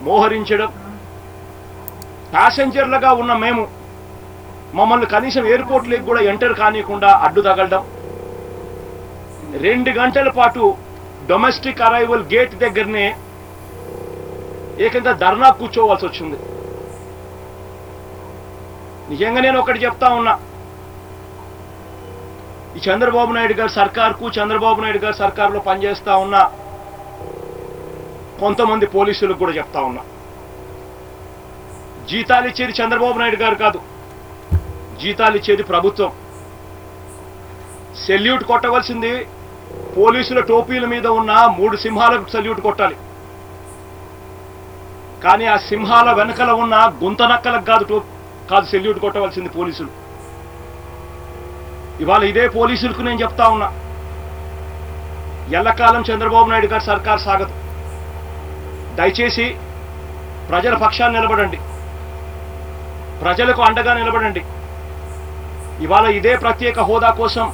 మోహరించడం ప్యాసింజర్లుగా ఉన్న మేము మమ్మల్ని కనీసం ఎయిర్పోర్ట్లోకి కూడా ఎంటర్ కానియకుండా అడ్డు తగలడం రెండు గంటల పాటు డొమెస్టిక్ అరైవల్ గేట్ దగ్గరనే ఏకంగా ధర్నా కూర్చోవాల్సి వచ్చింది నిజంగా నేను ఒకటి చెప్తా ఉన్నా ఈ చంద్రబాబు నాయుడు గారి సర్కార్కు చంద్రబాబు నాయుడు గారి సర్కార్లో పనిచేస్తా ఉన్న కొంతమంది పోలీసులకు కూడా చెప్తా ఉన్నా జీతాలు ఇచ్చేది చంద్రబాబు నాయుడు గారు కాదు జీతాలు ఇచ్చేది ప్రభుత్వం సెల్యూట్ కొట్టవలసింది పోలీసుల టోపీల మీద ఉన్న మూడు సింహాలకు సెల్యూట్ కొట్టాలి కానీ ఆ సింహాల వెనకల ఉన్న గుంతనక్కలకు కాదు టో కాదు సెల్యూట్ కొట్టవలసింది పోలీసులు ఇవాళ ఇదే పోలీసులకు నేను చెప్తా ఉన్నా ఎల్లకాలం చంద్రబాబు నాయుడు గారి సర్కార్ సాగదు దయచేసి ప్రజల పక్షాన్ని నిలబడండి ప్రజలకు అండగా నిలబడండి ఇవాళ ఇదే ప్రత్యేక హోదా కోసం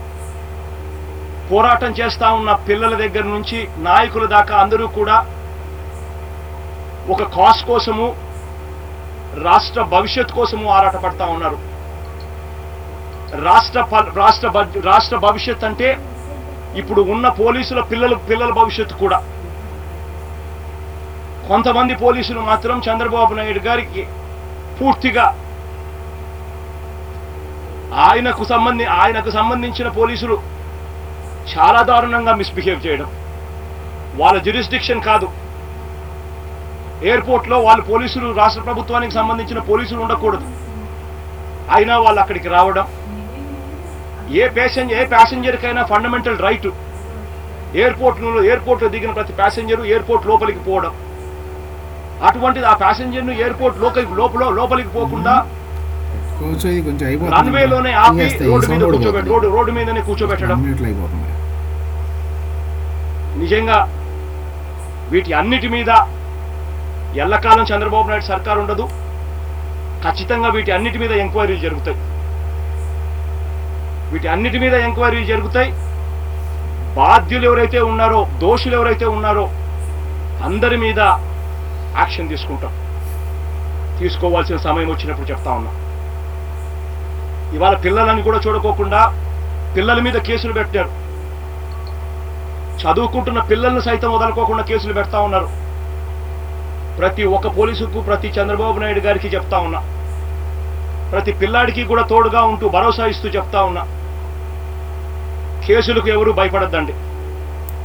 పోరాటం చేస్తా ఉన్న పిల్లల దగ్గర నుంచి నాయకుల దాకా అందరూ కూడా ఒక కాస్ కోసము రాష్ట్ర భవిష్యత్ కోసము ఆరాటపడతా ఉన్నారు రాష్ట్ర ప- రాష్ట్ర బడ్- రాష్ట్ర భవిష్యత్ అంటే ఇప్పుడు ఉన్న పోలీసుల పిల్లల పిల్లల భవిష్యత్తు కూడా కొంతమంది పోలీసులు మాత్రం చంద్రబాబు నాయుడు గారికి పూర్తిగా ఆయనకు సంబంధి ఆయనకు సంబంధించిన పోలీసులు చాలా దారుణంగా మిస్బిహేవ్ చేయడం వాళ్ళ జ్యూరిస్డిక్షన్ కాదు ఎయిర్పోర్ట్లో వాళ్ళు పోలీసులు రాష్ట్ర ప్రభుత్వానికి సంబంధించిన పోలీసులు ఉండకూడదు అయినా వాళ్ళు అక్కడికి రావడం ఏ ప్యాసింజర్ ఏ ప్యాసింజర్కైనా ఫండమెంటల్ రైట్ ఎయిర్పోర్ట్ ఎయిర్పోర్ట్లో దిగిన ప్రతి ప్యాసింజరు ఎయిర్పోర్ట్ లోపలికి పోవడం అటువంటిది ఆ ప్యాసింజర్ను ఎయిర్పోర్ట్ లోపలికి లోపల లోపలికి పోకుండా కొంచెం ఇది కొంచెం అయిపోతుంది రన్వేలోనే ఆపి తీసేస్తే ఈ రోడ్డు మీద సౌండ్ కూర్చోబెట్టి పోతుంది. రోడ్డు రోడ్డు మీదనే కూర్చోబెట్టడం రెండు మినిట్లు అయిపోతుంది నిజంగా వీటి అన్నిటి మీద ఎల్లకాలం చంద్రబాబు నాయుడు సర్కార్ ఉండదు ఖచ్చితంగా వీటి అన్నిటి మీద ఎంక్వైరీలు జరుగుతాయి వీటి అన్నిటి మీద ఎంక్వైరీలు జరుగుతాయి బాధ్యులు ఎవరైతే ఉన్నారో దోషులు ఎవరైతే ఉన్నారో అందరి మీద యాక్షన్ తీసుకుంటాం తీసుకోవాల్సిన సమయం వచ్చినప్పుడు చెప్తా ఉన్నా ఇవాళ పిల్లలని కూడా చూడకోకుండా పిల్లల మీద కేసులు పెట్టారు చదువుకుంటున్న పిల్లల్ని సైతం వదలుకోకుండా కేసులు పెడతా ఉన్నారు ప్రతి ఒక్క పోలీసుకు ప్రతి చంద్రబాబు నాయుడు గారికి చెప్తా ఉన్నా ప్రతి పిల్లాడికి కూడా తోడుగా ఉంటూ భరోసా ఇస్తూ చెప్తా ఉన్నా కేసులకు ఎవరు భయపడద్దండి